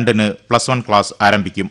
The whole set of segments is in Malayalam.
രണ്ടിന് പ്ലസ് വൺ ക്ലാസ് ആരംഭിക്കും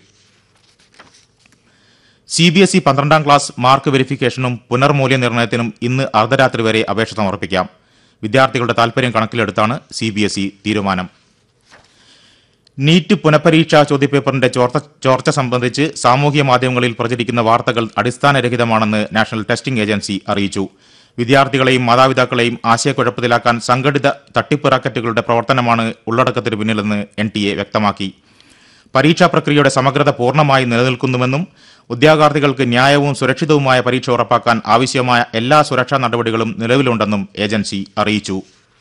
സി ബി എസ് ഇ പന്ത്രണ്ടാം ക്ലാസ് മാർക്ക് വെരിഫിക്കേഷനും പുനർമൂല്യനിർണ്ണയത്തിനും ഇന്ന് അർദ്ധരാത്രി വരെ അപേക്ഷ സമർപ്പിക്കാം വിദ്യാർത്ഥികളുടെ താൽപര്യം കണക്കിലെടുത്താണ് സി ബി എസ് ഇ തീരുമാനം നീറ്റ് പുനഃപരീക്ഷാ ചോദ്യപേപ്പറിന്റെ ചോർച്ച ചോർച്ച സംബന്ധിച്ച് സാമൂഹ്യ മാധ്യമങ്ങളിൽ പ്രചരിക്കുന്ന വാർത്തകൾ അടിസ്ഥാനരഹിതമാണെന്ന് നാഷണൽ ടെസ്റ്റിംഗ് ഏജൻസി അറിയിച്ചു വിദ്യാർത്ഥികളെയും മാതാപിതാക്കളെയും ആശയക്കുഴപ്പത്തിലാക്കാൻ സംഘടിത തട്ടിപ്പ് റാക്കറ്റുകളുടെ പ്രവർത്തനമാണ് ഉള്ളടക്കത്തിന് പിന്നിലെന്ന് എൻ ടി എ വ്യക്തമാക്കി പരീക്ഷാ പ്രക്രിയയുടെ സമഗ്രത പൂർണ്ണമായി നിലനിൽക്കുന്നുവെന്നും ഉദ്യോഗാർത്ഥികൾക്ക് ന്യായവും സുരക്ഷിതവുമായ പരീക്ഷ ഉറപ്പാക്കാൻ ആവശ്യമായ എല്ലാ സുരക്ഷാ നടപടികളും നിലവിലുണ്ടെന്നും ഏജൻസി അറിയിച്ചു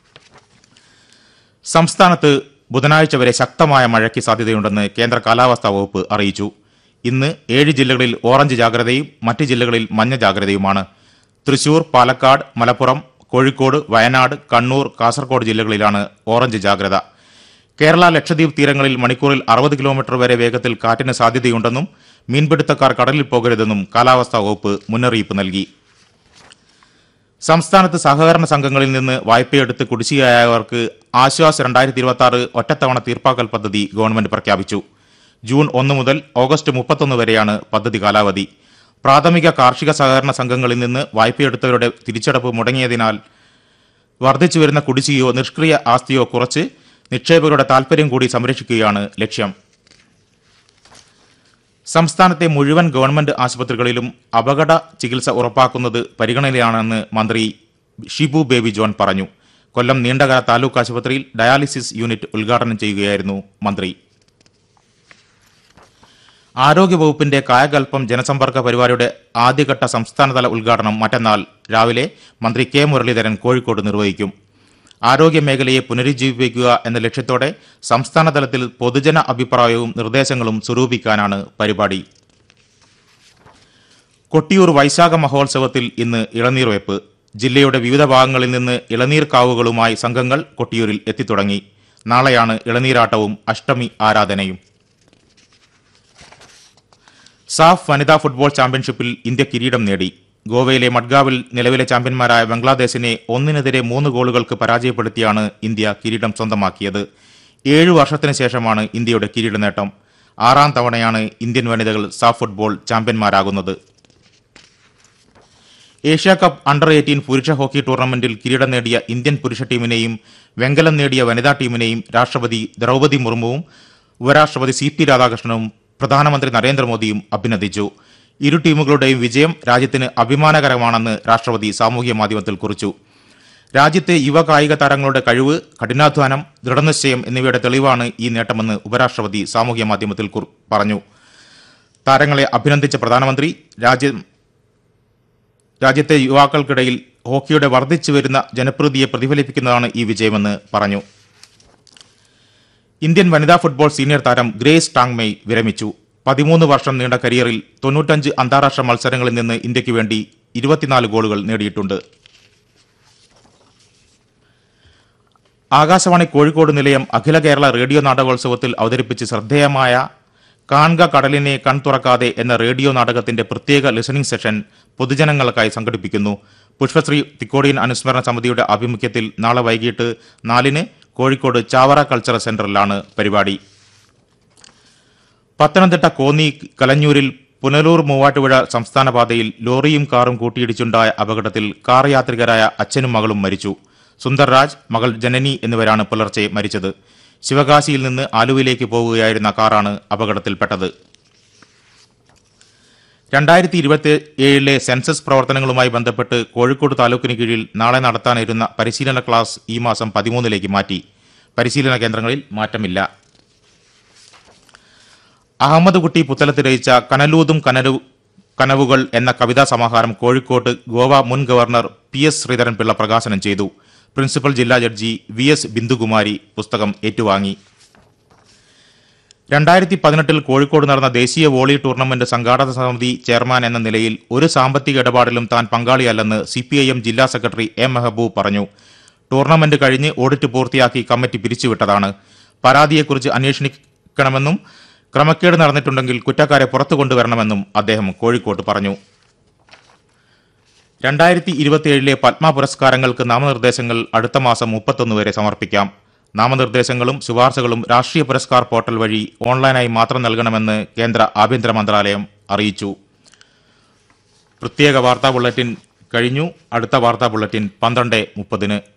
സംസ്ഥാനത്ത് ബുധനാഴ്ച വരെ ശക്തമായ മഴയ്ക്ക് സാധ്യതയുണ്ടെന്ന് കേന്ദ്ര കാലാവസ്ഥാ വകുപ്പ് അറിയിച്ചു ഇന്ന് ഏഴ് ജില്ലകളിൽ ഓറഞ്ച് ജാഗ്രതയും മറ്റ് ജില്ലകളിൽ മഞ്ഞ ജാഗ്രതയുമാണ് തൃശൂർ പാലക്കാട് മലപ്പുറം കോഴിക്കോട് വയനാട് കണ്ണൂർ കാസർഗോഡ് ജില്ലകളിലാണ് ഓറഞ്ച് ജാഗ്രത കേരള ലക്ഷദ്വീപ് തീരങ്ങളിൽ മണിക്കൂറിൽ അറുപത് കിലോമീറ്റർ വരെ വേഗത്തിൽ കാറ്റിന് സാധ്യതയുണ്ടെന്നും മീൻപിടുത്തക്കാർ കടലിൽ പോകരുതെന്നും കാലാവസ്ഥാ വകുപ്പ് മുന്നറിയിപ്പ് നൽകി സംസ്ഥാനത്ത് സഹകരണ സംഘങ്ങളിൽ നിന്ന് വായ്പയെടുത്ത് കുടിശ്ശികയായവർക്ക് ആശ്വാസ് രണ്ടായിരത്തി ഇരുപത്തി ആറ് ഒറ്റത്തവണ തീർപ്പാക്കൽ പദ്ധതി ഗവൺമെന്റ് പ്രഖ്യാപിച്ചു ജൂൺ ഒന്ന് മുതൽ ഓഗസ്റ്റ് മുപ്പത്തൊന്ന് വരെയാണ് പദ്ധതി കാലാവധി പ്രാഥമിക കാർഷിക സഹകരണ സംഘങ്ങളിൽ നിന്ന് വായ്പയെടുത്തവരുടെ തിരിച്ചടപ്പ് മുടങ്ങിയതിനാൽ വർദ്ധിച്ചു വരുന്ന കുടിശ്ശികയോ നിഷ്ക്രിയ ആസ്തിയോ കുറച്ച് നിക്ഷേപകരുടെ താൽപര്യം കൂടി സംരക്ഷിക്കുകയാണ് ലക്ഷ്യം സംസ്ഥാനത്തെ മുഴുവൻ ഗവൺമെന്റ് ആശുപത്രികളിലും അപകട ചികിത്സ ഉറപ്പാക്കുന്നത് പരിഗണനയിലാണെന്ന് മന്ത്രി ഷിബു ബേബി ജോൺ പറഞ്ഞു കൊല്ലം നീണ്ടകര താലൂക്ക് ആശുപത്രിയിൽ ഡയാലിസിസ് യൂണിറ്റ് ഉദ്ഘാടനം ചെയ്യുകയായിരുന്നു മന്ത്രി ആരോഗ്യവകുപ്പിന്റെ കായകൽപ്പം ജനസമ്പർക്ക പരിപാടിയുടെ ആദ്യഘട്ട സംസ്ഥാനതല ഉദ്ഘാടനം മറ്റന്നാൾ രാവിലെ മന്ത്രി കെ മുരളീധരൻ കോഴിക്കോട് നിർവഹിക്കും ആരോഗ്യ മേഖലയെ പുനരുജ്ജീവിപ്പിക്കുക എന്ന ലക്ഷ്യത്തോടെ സംസ്ഥാന തലത്തിൽ പൊതുജന അഭിപ്രായവും നിർദ്ദേശങ്ങളും സ്വരൂപിക്കാനാണ് പരിപാടി കൊട്ടിയൂർ വൈശാഖ മഹോത്സവത്തിൽ ഇന്ന് ഇളനീർ വെപ്പ് ജില്ലയുടെ വിവിധ ഭാഗങ്ങളിൽ നിന്ന് ഇളനീർ കാവുകളുമായി സംഘങ്ങൾ കൊട്ടിയൂരിൽ എത്തിത്തുടങ്ങി നാളെയാണ് ഇളനീരാട്ടവും അഷ്ടമി ആരാധനയും സാഫ് വനിതാ ഫുട്ബോൾ ചാമ്പ്യൻഷിപ്പിൽ ഇന്ത്യ കിരീടം നേടി ഗോവയിലെ മഡ്ഗാവിൽ നിലവിലെ ചാമ്പ്യന്മാരായ ബംഗ്ലാദേശിനെ ഒന്നിനെതിരെ മൂന്ന് ഗോളുകൾക്ക് പരാജയപ്പെടുത്തിയാണ് ഇന്ത്യ കിരീടം സ്വന്തമാക്കിയത് ഏഴു വർഷത്തിന് ശേഷമാണ് ഇന്ത്യയുടെ കിരീട നേട്ടം ആറാം തവണയാണ് ഇന്ത്യൻ വനിതകൾ സാഫ് ഫുട്ബോൾ ചാമ്പ്യന്മാരാകുന്നത് ഏഷ്യ കപ്പ് അണ്ടർ എയ്റ്റീൻ പുരുഷ ഹോക്കി ടൂർണമെന്റിൽ കിരീടം നേടിയ ഇന്ത്യൻ പുരുഷ ടീമിനെയും വെങ്കലം നേടിയ വനിതാ ടീമിനെയും രാഷ്ട്രപതി ദ്രൗപദി മുർമുവും ഉപരാഷ്ട്രപതി സി പി രാധാകൃഷ്ണനും പ്രധാനമന്ത്രി നരേന്ദ്രമോദിയും അഭിനന്ദിച്ചു ഇരു ടീമുകളുടെയും വിജയം രാജ്യത്തിന് അഭിമാനകരമാണെന്ന് രാഷ്ട്രപതി സാമൂഹ്യ മാധ്യമത്തിൽ കുറിച്ചു രാജ്യത്തെ യുവ കായിക താരങ്ങളുടെ കഴിവ് കഠിനാധ്വാനം ദൃഢനിശ്ചയം എന്നിവയുടെ തെളിവാണ് ഈ നേട്ടമെന്ന് ഉപരാഷ്ട്രപതി സാമൂഹ്യ മാധ്യമത്തിൽ കുർ- പറഞ്ഞു താരങ്ങളെ അഭിനന്ദിച്ച പ്രധാനമന്ത്രി രാജ്യം രാജ്യത്തെ യുവാക്കൾക്കിടയിൽ ഹോക്കിയുടെ വർദ്ധിച്ചു വരുന്ന ജനപ്രീതിയെ പ്രതിഫലിപ്പിക്കുന്നതാണ് ഈ വിജയമെന്ന് പറഞ്ഞു ഇന്ത്യൻ വനിതാ ഫുട്ബോൾ സീനിയർ താരം ഗ്രേസ് ടാങ്മെയ് വിരമിച്ചു പതിമൂന്ന് വർഷം നീണ്ട കരിയറിൽ തൊണ്ണൂറ്റഞ്ച് അന്താരാഷ്ട്ര മത്സരങ്ങളിൽ നിന്ന് ഇന്ത്യയ്ക്ക് വേണ്ടി ഇരുപത്തിനാല് ഗോളുകൾ നേടിയിട്ടുണ്ട് ആകാശവാണി കോഴിക്കോട് നിലയം അഖില കേരള റേഡിയോ നാടകോത്സവത്തിൽ അവതരിപ്പിച്ച് ശ്രദ്ധേയമായ കാൺക കടലിനെ കൺതുറക്കാതെ എന്ന റേഡിയോ നാടകത്തിന്റെ പ്രത്യേക ലിസണിംഗ് സെഷൻ പൊതുജനങ്ങൾക്കായി സംഘടിപ്പിക്കുന്നു പുഷ്പശ്രീ തിക്കോടിയൻ അനുസ്മരണ സമിതിയുടെ ആഭിമുഖ്യത്തിൽ നാളെ വൈകിട്ട് നാലിന് കോഴിക്കോട് ചാവറ കൾച്ചറൽ സെന്ററിലാണ് പരിപാടി പത്തനംതിട്ട കോന്നി കലഞ്ഞൂരിൽ പുനലൂർ മൂവാറ്റുപുഴ സംസ്ഥാന പാതയിൽ ലോറിയും കാറും കൂട്ടിയിടിച്ചുണ്ടായ അപകടത്തിൽ കാർ യാത്രികരായ അച്ഛനും മകളും മരിച്ചു സുന്ദർരാജ് മകൾ ജനനി എന്നിവരാണ് പുലർച്ചെ മരിച്ചത് ശിവകാശിയിൽ നിന്ന് ആലുവയിലേക്ക് പോകുകയായിരുന്ന കാറാണ് അപകടത്തിൽപ്പെട്ടത് രണ്ടായിരത്തി ഇരുപത്തി ഏഴിലെ സെൻസസ് പ്രവർത്തനങ്ങളുമായി ബന്ധപ്പെട്ട് കോഴിക്കോട് താലൂക്കിന് കീഴിൽ നാളെ നടത്താനിരുന്ന പരിശീലന ക്ലാസ് ഈ മാസം പതിമൂന്നിലേക്ക് മാറ്റി പരിശീലന കേന്ദ്രങ്ങളിൽ മാറ്റമില്ല അഹമ്മദ് കുട്ടി പുത്തലത്ത് രചിച്ച കനലൂതും കനലു കനവുകൾ എന്ന കവിതാ സമാഹാരം കോഴിക്കോട്ട് ഗോവ മുൻ governor P S Sreedharan Pillai പ്രകാശനം ചെയ്തു പ്രിൻസിപ്പൽ ജില്ലാ ജഡ്ജി വി എസ് ബിന്ദുകുമാരി പുസ്തകം ഏറ്റുവാങ്ങി രണ്ടായിരത്തി പതിനെട്ടിൽ കോഴിക്കോട് നടന്ന ദേശീയ വോളി ടൂർണമെന്റ് സംഘാടക സമിതി ചെയർമാൻ എന്ന നിലയിൽ ഒരു സാമ്പത്തിക ഇടപാടിലും താൻ പങ്കാളിയല്ലെന്ന് സി പി ഐ എം ജില്ലാ സെക്രട്ടറി എം മെഹബൂബ് പറഞ്ഞു ടൂർണമെന്റ് കഴിഞ്ഞ് ഓഡിറ്റ് പൂർത്തിയാക്കി കമ്മിറ്റി പിരിച്ചുവിട്ടതാണ് പരാതിയെക്കുറിച്ച് അന്വേഷിക്കണമെന്നും ക്രമക്കേട് നടന്നിട്ടുണ്ടെങ്കിൽ കുറ്റക്കാരെ പുറത്തു കൊണ്ടുവരണമെന്നും അദ്ദേഹം കോഴിക്കോട്ട് പറഞ്ഞു രണ്ടായിരത്തി ഇരുപത്തിയേഴിലെ പത്മ പുരസ്കാരങ്ങൾക്ക് നാമനിർദ്ദേശങ്ങൾ അടുത്ത മാസം മുപ്പത്തൊന്ന് വരെ സമർപ്പിക്കാം നാമനിർദ്ദേശങ്ങളും ശുപാർശകളും രാഷ്ട്രീയ പുരസ്കാർ പോർട്ടൽ വഴി ഓൺലൈനായി മാത്രം നൽകണമെന്ന് കേന്ദ്ര ആഭ്യന്തര മന്ത്രാലയം അറിയിച്ചു പ്രത്യേക വാർത്താ ബുള്ളറ്റിൻ കഴിഞ്ഞു അടുത്ത വാർത്താ ബുള്ളറ്റിൻ പന്ത്രണ്ട് മുപ്പതിന്